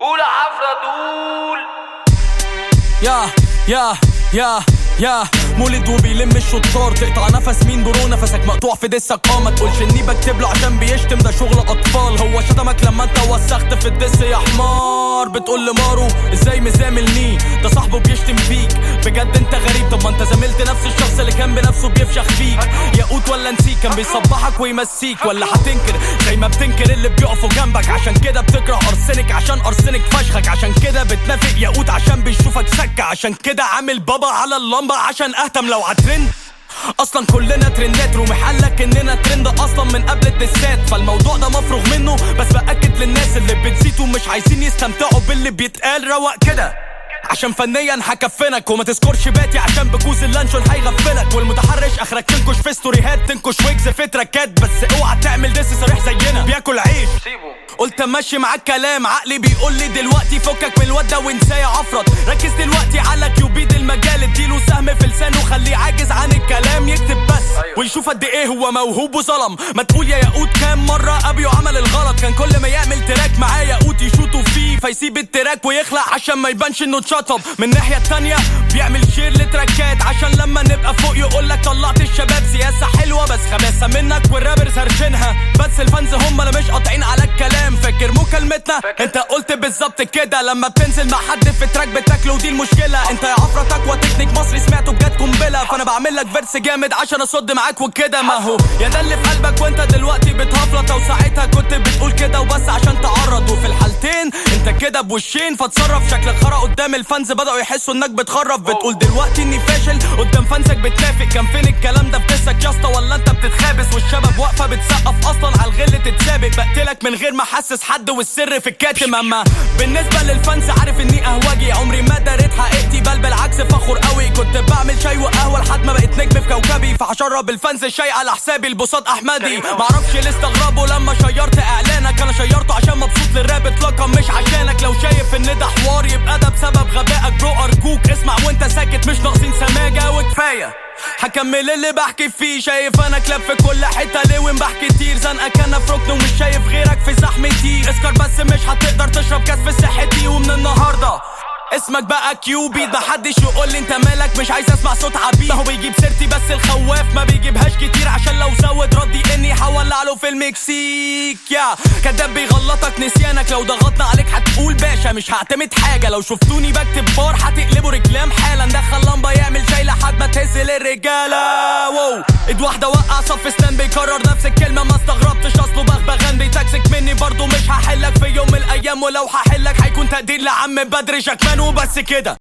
قول عفرة دول يا يا يا يا مولد وبيلم الشطار تقطع نفس مين برو نفسك مقطوع في دسك اه ما تقولش اني بكتب له عشان بيشتم ده شغل اطفال هو شتمك لما انت وسخت في الدس يا حمار بتقول لمارو ازاي مزاملني ده صاحبه بيشتم فيك بجد انت غريب طب ما انت زميلت نفس الشخص اللي كان بنفسه بيفشخ فيك ياقوت ولا نسيك كان بيصبحك ويمسيك ولا هتنكر زي ما بتنكر اللي بيقفوا جنبك عشان كده بتكره ارسنك عشان ارسنك فشخك عشان كده بتنافق ياقوت عشان بيشوفك سكة عشان كده عامل بابا على اللمبة عشان اهتم لو عترند اصلا كلنا ترندات ومحلك اننا ترند اصلا من قبل الدسات فالموضوع ده مفروغ منه بس باكد للناس اللي بتزيتوا مش عايزين يستمتعوا باللي بيتقال رواق كده عشان فنيا هكفنك وما تذكرش باتي عشان بكوز اللانشون هيغفلك والمتحرش اخرك تنكش في ستوريهات تنكش ويجز في تراكات بس اوعى تعمل دس صريح زينا بياكل عيش سيبه قلت امشي معاك كلام عقلي بيقول لي دلوقتي فكك من الواد ده وانساه يا عفرت ركز دلوقتي على كيوبيد المجال اديله سهم في لسانه خليه عاجز عن الكلام يكتب بس أيوة. ويشوف قد ايه هو موهوب وظلم ما تقول يا ياقوت كام مره ابيو عمل الغلط كان كل ما يعمل تراك معاه ياقوت يشوطوا فيه فيسيب التراك ويخلع عشان ما يبانش انه اتشطب من الناحيه التانيه بيعمل شير لتراكات عشان لما نبقى فوق يقول لك طلعت الشباب سياسه حلوه بس خباثه منك والرابرز هرشينها بس الفانز هم اللي مش قاطعين على الكلام فاكر مكالمتنا فاكر. انت قلت بالظبط كده لما بتنزل مع حد في تراك بتاكله ودي المشكله انت يا عفرتك وتكنيك مصري سمعته بجد قنبله فانا بعمل لك فيرس جامد عشان اصد معاك وكده ما هو يا ده اللي في قلبك وانت دلوقتي بتهفلط او ساعتها كنت بتقول كده وبس عشان تعرض وفي الحالتين انت كده بوشين فتصرف شكلك خرا قدام الفانز بداوا يحسوا انك بتخرف بتقول دلوقتي اني فاشل قدام فانزك بتنافق كان فين الكلام ده في دسك يا اسطى ولا انت بتتخابس والشباب واقفه بتسقف اصلا على الغل تتسابق بقتلك من غير ما احسس حد والسر في الكاتم اما بالنسبه للفانز عارف اني اهواجي عمري ما داريت حقيقتي بل بالعكس فخور قوي كنت بعمل شاي وقهوه لحد ما بقيت نجم في كوكبي فهشرب الفانز الشاي على حسابي البساط احمدي معرفش ليه استغربوا لما شيرت اعلانك انا شيرته عشان مبسوط للراب اطلاقا مش عشانك لو شايف ان ده حوار يبقى ده بسبب غبائك برو ارجوك اسمع وانت ساكت مش ناقصين سماجه وكفايه هكمل اللي بحكي فيه شايف انا كلاب في كل حته ليه ومبحكي كتير زنقك انا في ركن ومش شايف غيرك في زحمتي اسكر بس مش هتقدر تشرب كاس في صحتي ومن النهارده اسمك بقى كيوبيد محدش يقول لي انت مالك مش عايز اسمع صوت عبيد ما هو بيجيب سيرتي بس الخواف ما بيجيبهاش كتير عشان لو زود ردي اني هولع له في المكسيك يا كداب بيغلطك نسيانك لو ضغطنا عليك هتقول باشا مش هعتمد حاجه لو شفتوني بكتب بار هتقلبوا رجلام حالا دخل لمبه يعمل شاي لحد ما تهزل الرجاله واو ايد واحده وقع صف ستان بيكرر نفس الكلمه ما استغربتش اصله بغبغان بيتكسك مني برضه مش هحلك في يوم من الايام ولو هحلك هيكون تقدير لعم بدر شكمان وبس كده